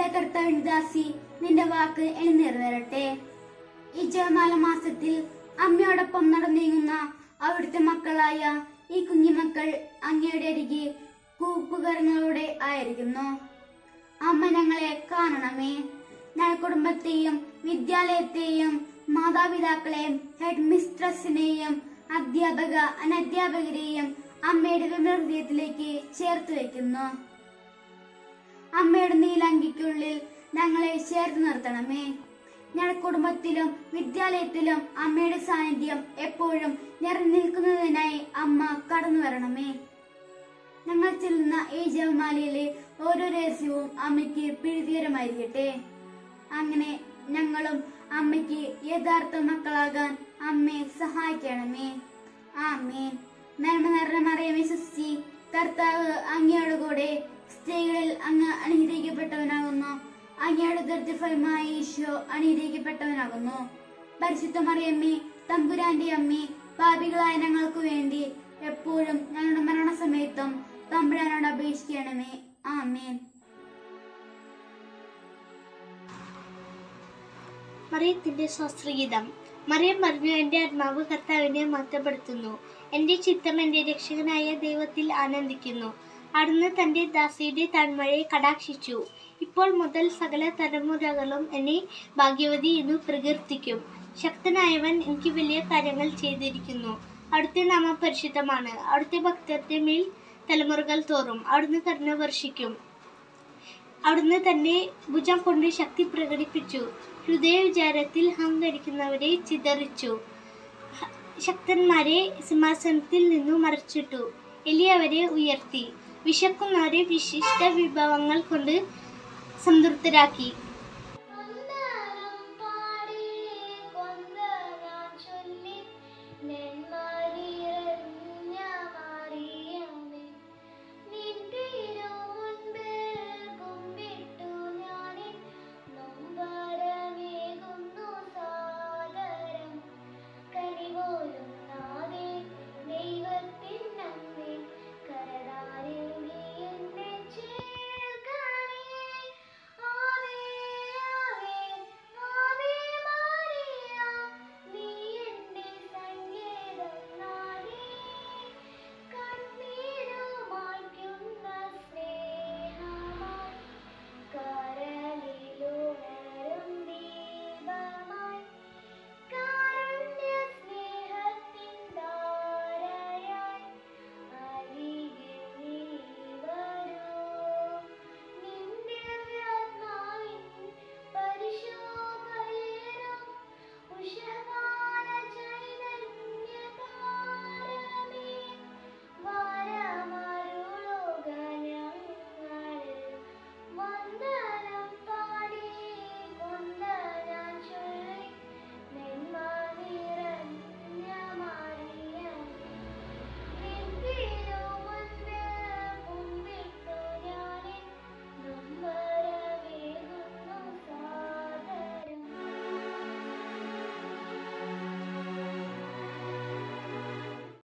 കർത്താവിൻ ദാസി നിന്റെ വാക്ക് എനി നിറവേറട്ടെ ഈ ജപമാല മാസത്തിൽ അമ്മയോടൊപ്പം നടന്നീങ്ങുന്ന അവിടുത്തെ മക്കളായ ഈ കുഞ്ഞുമക്കൾ അങ്ങയുടെ അരികെ കൂപ്പുകരങ്ങളോടെ ആയിരിക്കുന്നു അമ്മ ഞങ്ങളെ കാണണമേ ഞങ്ങൾ കുടുംബത്തെയും വിദ്യാലയത്തെയും മാതാപിതാക്കളെയും ഹെഡ് മിസ്ട്രസിനെയും അധ്യാപക അനധ്യാപകരെയും അമ്മയുടെ വിമൃഹൃദയത്തിലേക്ക് ചേർത്ത് വയ്ക്കുന്നു അമ്മയുടെ നീലങ്കിക്കുള്ളിൽ ഞങ്ങളെ ചേർത്ത് നിർത്തണമേ ഞങ്ങളുടെ കുടുംബത്തിലും വിദ്യാലയത്തിലും അമ്മയുടെ സാന്നിധ്യം എപ്പോഴും നിറഞ്ഞു നിൽക്കുന്നതിനായി അമ്മ കടന്നു വരണമേ ഞങ്ങൾ ചെല്ലുന്ന ഈ ജപമാലയിലെ ഓരോ രഹസ്യവും അമ്മയ്ക്ക് പ്രീതികരമായിരിക്കട്ടെ അങ്ങനെ ഞങ്ങളും അമ്മയ്ക്ക് യഥാർത്ഥ മക്കളാകാൻ അമ്മയെ സഹായിക്കണമേ ആമേൻ നന്മ നിറഞ്ഞ മറിയമേ സുസ്തി കർത്താവ് അങ്ങയോട് കൂടെ സ്ത്രീകളിൽ അങ്ങ് അനുഗ്രഹിക്കപ്പെട്ടവനാകുന്നു അങ്ങയുടെ ദൃഢഫലമായ ഈശോ അനുഗ്രഹിക്കപ്പെട്ടവനാകുന്നു പരിശുദ്ധ മറിയമ്മേ തമ്പുരാന്റെ അമ്മേ പാപികളായ ഞങ്ങൾക്ക് വേണ്ടി എപ്പോഴും ഞങ്ങളുടെ മരണസമയത്തും തമ്പുരാനോട് അപേക്ഷിക്കണമേ ആമേൻ മറിയത്തിന്റെ ശാസ്ത്രഗീതം മറിയം പറഞ്ഞു എന്റെ ആത്മാവ് കർത്താവിനെ മഹത്വപ്പെടുത്തുന്നു എന്റെ ചിത്തം എന്റെ രക്ഷകനായ ദൈവത്തിൽ ആനന്ദിക്കുന്നു അവിടുന്ന് തന്റെ ദാസിയുടെ തന്മഴയെ കടാക്ഷിച്ചു ഇപ്പോൾ മുതൽ സകല തലമുറകളും എന്നെ ഭാഗ്യവതി എന്ന് പ്രകീർത്തിക്കും ശക്തനായവൻ എനിക്ക് വലിയ കാര്യങ്ങൾ ചെയ്തിരിക്കുന്നു അവിടുത്തെ നാമം പരിശുദ്ധമാണ് അവിടുത്തെ ഭക്തരുടെ മേൽ തലമുറകൾ തോറും അവിടുന്ന് കരുണ വർഷിക്കും അവിടുന്ന് തന്റെ ഭുജം കൊണ്ട് ശക്തി പ്രകടിപ്പിച്ചു ഹൃദയ വിചാരത്തിൽ അഹങ്കരിക്കുന്നവരെ ചിതറിച്ചു ഹ- ശക്തന്മാരെ സിംഹാസനത്തിൽ നിന്നു മറച്ചിട്ടു എളിയവരെ ഉയർത്തി വിശക്കുന്നവരെ വിശിഷ്ട വിഭവങ്ങൾ കൊണ്ട് സംതൃപ്തരാക്കി